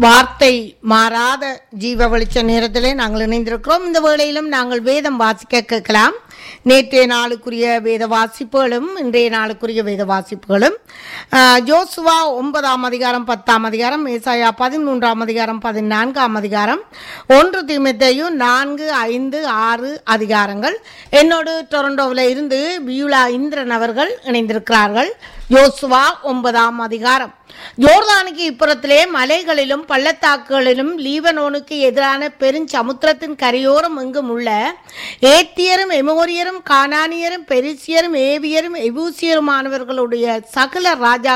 வார்த்தை மாறாத ஜீவ வெளிச்ச நேரத்திலே நாங்கள் இணைந்திருக்கிறோம் இந்த வேளையிலும் நாங்கள் வேதம் வாசிக்க கேட்கலாம் நேற்றைய நாளுக்குரிய வேத வாசிப்புகளும் இன்றைய நாளுக்குரிய வேத வாசிப்புகளும் ஆஹ், ஜோசுவா ஒன்பதாம் அதிகாரம் பத்தாம் அதிகாரம் ஏசாயா பதிமூன்றாம் அதிகாரம் பதினான்காம் அதிகாரம் ஒன்று தீமத்தையும் நான்கு ஐந்து ஆறு அதிகாரங்கள் என்னோடு டொரண்டோவில் இருந்து பியூலா இந்திரன் அவர்கள் இணைந்திருக்கிறார்கள் யோசுவா ஒன்பதாம் அதிகாரம் யோர்தானுக்கு இப்புறத்திலே மலைகளிலும் பள்ளத்தாக்குகளிலும் லீபனோனுக்கு எதிரான பெருஞ்சமுத்திரத்தின் கரையோரம் எங்கும் உள்ள ஏத்தியரும் எமோரியரும் கானானியரும் பெரிசியரும் ஏவியரும் எபூசியருமானவர்களுடைய சகல ராஜா